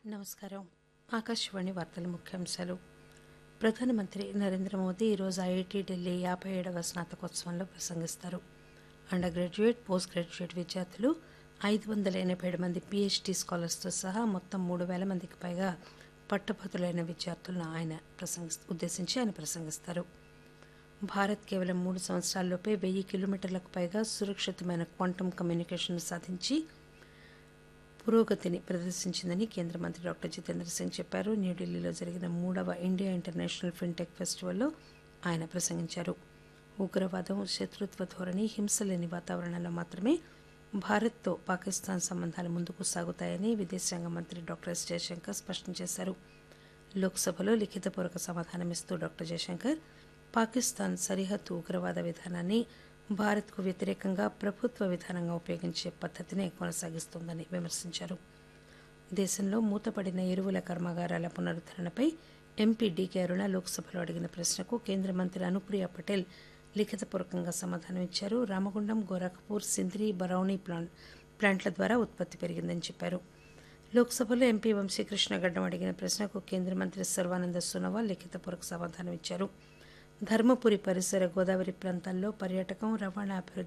నమస్కారం ఆకాశవాణి వార్తల ముఖ్యాంశాలు ప్రధానమంత్రి నరేంద్ర మోదీ ఈరోజు ఐఐటి ఢిల్లీ యాభై ఏడవ స్నాతకోత్సవంలో ప్రసంగిస్తారు అండర్ గ్రాడ్యుయేట్ పోస్ట్ గ్రాడ్యుయేట్ విద్యార్థులు ఐదు వందల ఎనభై ఏడు మంది పీహెచ్డీ స్కాలర్స్తో సహా మొత్తం మూడు వేల మందికి పైగా పట్టభద్రులైన విద్యార్థులను ఆయన ప్రసంగి ఉద్దేశించి ఆయన ప్రసంగిస్తారు భారత్ కేవలం మూడు సంవత్సరాల్లోపే వెయ్యి కిలోమీటర్లకు పైగా సురక్షితమైన క్వాంటమ్ కమ్యూనికేషన్ సాధించి పురోగతిని ప్రదర్శించిందని కేంద్ర మంత్రి డాక్టర్ జితేంద్ర సింగ్ చెప్పారు న్యూఢిల్లీలో జరిగిన మూడవ ఇండియా ఇంటర్నేషనల్ ఫిన్టెక్ ఫెస్టివల్లో ఆయన ప్రసంగించారు ఉగ్రవాదం శత్రుత్వ ధోరణి హింస లేని వాతావరణంలో మాత్రమే భారత్తో పాకిస్తాన్ సంబంధాలు ముందుకు సాగుతాయని విదేశాంగ మంత్రి డాక్టర్ ఎస్ జయశంకర్ స్పష్టం చేశారు లోక్సభలో లిఖితపూర్వక సమాధానమిస్తూ డాక్టర్ జయశంకర్ పాకిస్తాన్ సరిహద్దు ఉగ్రవాద విధానాన్ని భారత్కు వ్యతిరేకంగా ప్రభుత్వ విధానంగా ఉపయోగించే పద్ధతినే కొనసాగిస్తోందని విమర్శించారు దేశంలో మూతపడిన ఎరువుల కర్మాగారాల పునరుద్దరణపై ఎంపీ డీకే అరుణ లోక్సభలో అడిగిన ప్రశ్నకు కేంద్ర మంత్రి అనుప్రియ పటేల్ లిఖితపూర్వకంగా సమాధానం ఇచ్చారు రామగుండం గోరఖ్పూర్ సింద్రి బరౌనీ ప్లాంట్ ప్లాంట్ల ద్వారా ఉత్పత్తి పెరిగిందని చెప్పారు లోక్సభలో ఎంపీ వంశీకృష్ణ గడ్డం అడిగిన ప్రశ్నకు కేంద్ర మంత్రి సర్వానంద సోనోవాల్ లిఖితపూర్వక సమాధానం ఇచ్చారు ధర్మపురి పరిసర గోదావరి ప్రాంతాల్లో పర్యాటకం రవాణా అభివృద్ధి